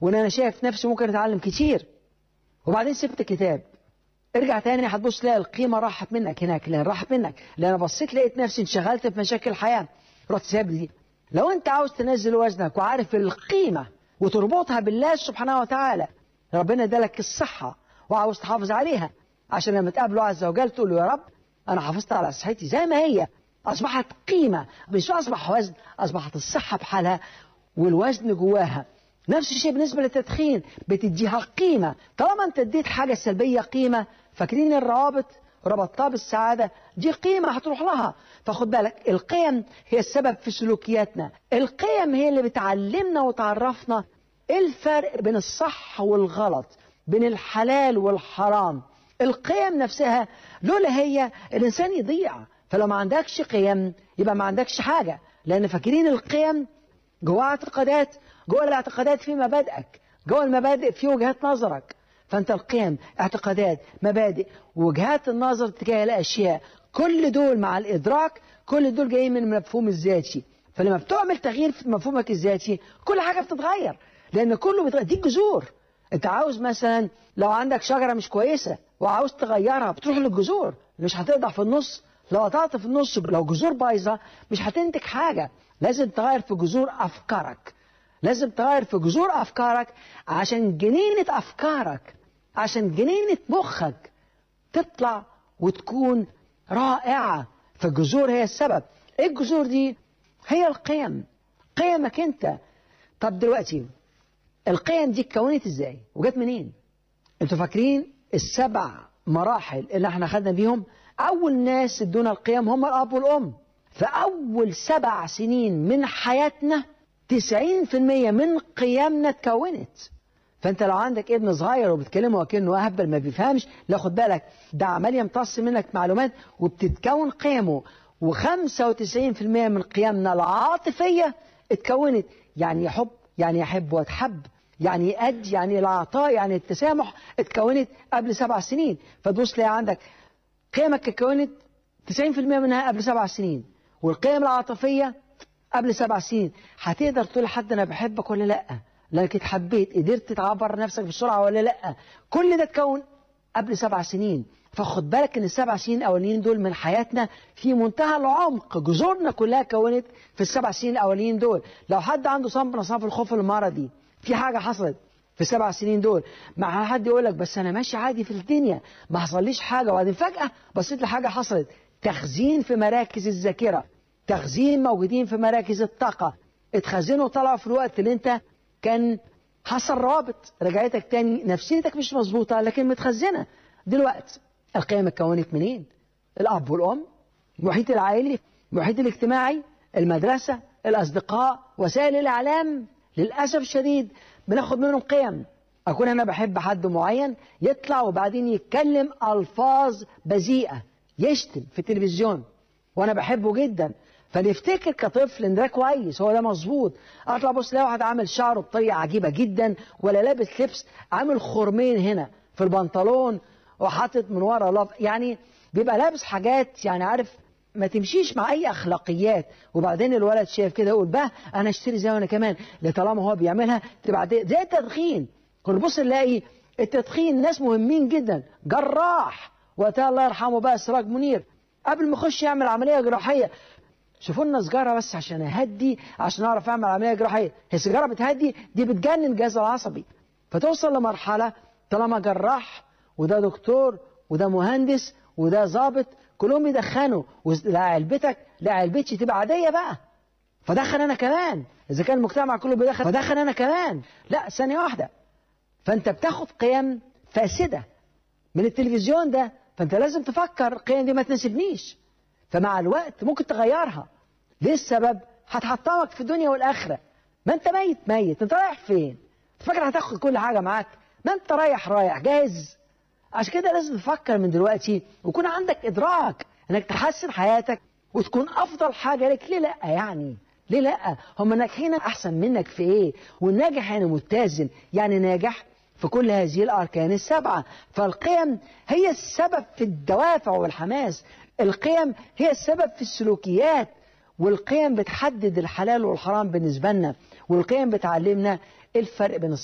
وان انا شايف نفسي ممكن اتعلم كتير وبعدين سبت الكتاب ارجع تاني هتبص تلاقي القيمه راحت منك هناك لان راحت منك لان انا بصيت لقيت نفسي انشغلت في مشاكل الحياه رحت سايب دي لو انت عاوز تنزل وزنك وعارف القيمه وتربطها بالله سبحانه وتعالى ربنا ادالك الصحه وعاوز تحافظ عليها عشان لما تقابله عز وجل تقول له يا رب انا حافظت على صحتي زي ما هي اصبحت قيمه مش اصبح وزن اصبحت الصحه بحالها والوزن جواها نفس الشيء بالنسبه للتدخين بتديها قيمه طالما انت اديت حاجه سلبيه قيمه فاكرين الروابط ربطتها بالسعاده دي قيمه هتروح لها فخد بالك القيم هي السبب في سلوكياتنا القيم هي اللي بتعلمنا وتعرفنا ايه الفرق بين الصح والغلط بين الحلال والحرام القيم نفسها لولا هي الانسان يضيع فلو ما عندكش قيم يبقى ما عندكش حاجه لان فاكرين القيم جواها اعتقادات جوه الاعتقادات في مبادئك جوه المبادئ في وجهات نظرك فانت القيم اعتقادات مبادئ وجهات النظر تجاه الاشياء كل دول مع الادراك كل دول جايين من المفهوم الذاتي فلما بتعمل تغيير في مفهومك الذاتي كل حاجه بتتغير لان كله بيتغير دي جذور انت عاوز مثلا لو عندك شجره مش كويسه وعاوز تغيرها بتروح للجذور مش هتقطع في النص لو قطعت في النص لو جذور بايظه مش هتنتج حاجه لازم تغير في جذور افكارك لازم تغير في جذور افكارك عشان جنينه افكارك عشان جنينه مخك تطلع وتكون رائعه فالجذور هي السبب ايه الجذور دي هي القيم قيمك انت طب دلوقتي القيم دي اتكونت ازاي وجت منين انتوا فاكرين السبع مراحل اللي احنا خدنا بيهم اول ناس ادونا القيم هم الاب والام فاول سبع سنين من حياتنا 90% من قيمنا اتكونت فانت لو عندك ابن صغير وبتكلمه وكانه اهبل ما بيفهمش لا خد بالك ده عمال يمتص منك معلومات وبتتكون قيمه و95% من قيمنا العاطفيه اتكونت يعني يحب يعني يحب وتحب يعني يأد يعني العطاء يعني التسامح اتكونت قبل سبع سنين فتبص تلاقي عندك قيمك اتكونت 90% منها قبل سبع سنين والقيم العاطفية قبل سبع سنين هتقدر تقول لحد انا بحبك ولا لا لانك اتحبيت قدرت تعبر نفسك بسرعة ولا لا كل ده اتكون قبل سبع سنين فخد بالك ان السبع سنين الاولين دول من حياتنا في منتهى العمق جذورنا كلها كونت في السبع سنين الاولين دول لو حد عنده صنف من اصناف الخوف المرضي في حاجه حصلت في السبع سنين دول مع حد يقول لك بس انا ماشي عادي في الدنيا ما حصليش حاجه وبعدين فجاه بصيت لحاجه حصلت تخزين في مراكز الذاكره تخزين موجودين في مراكز الطاقه اتخزنوا طلعوا في الوقت اللي انت كان حصل رابط رجعتك تاني نفسيتك مش مظبوطه لكن متخزنه دلوقتي القيم اتكونت منين؟ الاب والام المحيط العائلي المحيط الاجتماعي المدرسه الاصدقاء وسائل الاعلام للاسف الشديد بناخد منهم قيم اكون انا بحب حد معين يطلع وبعدين يتكلم الفاظ بذيئه يشتم في التلفزيون وانا بحبه جدا فنفتكر كطفل ان ده كويس هو ده مظبوط اطلع بص لا واحد عامل شعره بطريقه عجيبه جدا ولا لابس لبس عامل خرمين هنا في البنطلون وحاطط من ورا لف يعني بيبقى لابس حاجات يعني عارف ما تمشيش مع اي اخلاقيات وبعدين الولد شايف كده يقول بقى انا اشتري زي انا كمان طالما هو بيعملها تبقى زي التدخين كل بص نلاقي التدخين ناس مهمين جدا جراح وقتها الله يرحمه بقى سراج منير قبل ما يخش يعمل عمليه جراحيه شوفوا لنا سجاره بس عشان اهدي عشان اعرف اعمل عمليه جراحيه هي سيجاره بتهدي دي بتجنن الجهاز العصبي فتوصل لمرحله طالما جراح وده دكتور وده مهندس وده ظابط كلهم يدخنوا لا علبتك لا علبتي تبقى عاديه بقى فدخن انا كمان اذا كان المجتمع كله بيدخن فدخن انا كمان لا ثانيه واحده فانت بتاخد قيم فاسده من التلفزيون ده فانت لازم تفكر القيم دي ما تناسبنيش فمع الوقت ممكن تغيرها ليه السبب هتحطمك في الدنيا والاخره ما انت ميت ميت انت رايح فين فاكر هتاخد كل حاجه معاك ما انت رايح رايح جاهز عشان كده لازم تفكر من دلوقتي ويكون عندك ادراك انك تحسن حياتك وتكون افضل حاجه لك ليه لا يعني ليه لا هم الناجحين احسن منك في ايه والناجح يعني متزن يعني ناجح في كل هذه الاركان السبعه فالقيم هي السبب في الدوافع والحماس القيم هي السبب في السلوكيات والقيم بتحدد الحلال والحرام بالنسبه لنا والقيم بتعلمنا الفرق بين